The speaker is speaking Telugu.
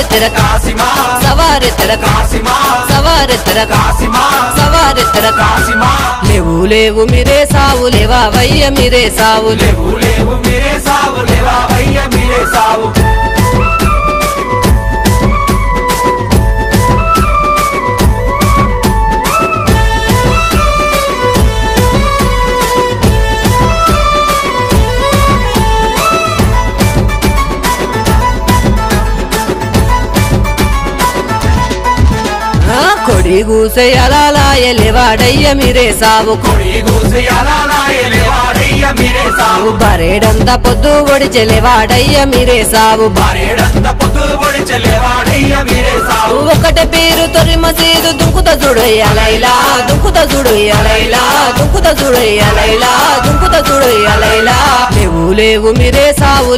తెర కాసిమా సవారి తెర కాసిమా సవారి తెర కాసిమా సవారి తెర కాసిమా లేవు లేవు మీరే సావు లేవా వయ్య మీరే సావు లేవు లేవు మీరే సావు లేవా వయ్య మీరే సావు ఆ, కొడి గూసె అలాలాయ లేవాడయ్య మీరే సావు కొడి గూసి అలానాయ లేవాడయ్య మీరే సావు బరేడంత పొద్దు ఒడిచె లేవాడయ్య మీరే సావు భార్యడంత పొద్దు పొడిచె లేవాడయ్య మీరే సావు ఒకటే పేరు తొరి మసీదు దుంకుత చూడు అలైలా దుంకుత చూడు అలైలా దుంకుత చూడు అలైలా దుంకుత చూడు అలైలా లేవు లేవు మీరే సావు